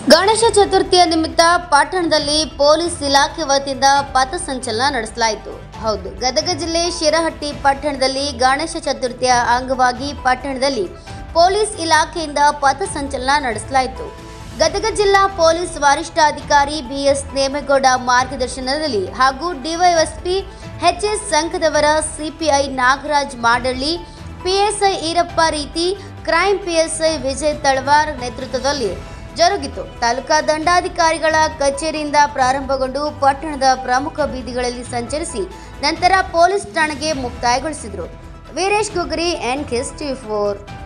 ಗಣೇಶ ಚತುರ್ಥಿಯ ನಿಮಿತ್ತ ಪಟ್ಟಣದಲ್ಲಿ ಪೊಲೀಸ್ ಇಲಾಖೆ ವತಿಯಿಂದ ಪಥಸಂಚಲನ ನಡೆಸಲಾಯಿತು ಹೌದು ಗದಗ ಜಿಲ್ಲೆ ಶಿರಹಟ್ಟಿ ಪಟ್ಟಣದಲ್ಲಿ ಗಣೇಶ ಚತುರ್ಥಿಯ ಅಂಗವಾಗಿ ಪಟ್ಟಣದಲ್ಲಿ ಪೊಲೀಸ್ ಇಲಾಖೆಯಿಂದ ಪಥಸಂಚಲನ ನಡೆಸಲಾಯಿತು ಗದಗ ಜಿಲ್ಲಾ ಪೊಲೀಸ್ ವರಿಷ್ಠಾಧಿಕಾರಿ ಬಿಎಸ್ ನೇಮೇಗೌಡ ಮಾರ್ಗದರ್ಶನದಲ್ಲಿ ಹಾಗೂ ಡಿವೈಎಸ್ಪಿ ಎಚ್ಎಸ್ ಸಂಘದವರ ಸಿಪಿಐ ನಾಗರಾಜ್ ಮಾಡಳ್ಳಿ ಪಿಎಸ್ಐ ಈರಪ್ಪ ರೀತಿ ಕ್ರೈಮ್ ಪಿಎಸ್ಐ ವಿಜಯ್ ತಳವಾರ್ ನೇತೃತ್ವದಲ್ಲಿ ಜರುಗಿತು ತಾಲೂಕಾ ದಂಡಾಧಿಕಾರಿಗಳ ಕಚೇರಿಯಿಂದ ಪ್ರಾರಂಭಗೊಂಡು ಪಟ್ಟಣದ ಪ್ರಮುಖ ಬೀದಿಗಳಲ್ಲಿ ಸಂಚರಿಸಿ ನಂತರ ಪೊಲೀಸ್ ಠಾಣೆಗೆ ಮುಕ್ತಾಯಗೊಳಿಸಿದರು ವೀರೇಶ್ ಗುಗರಿ ಎನ್ ಕೆಸ್ ಟಿ ಫೋರ್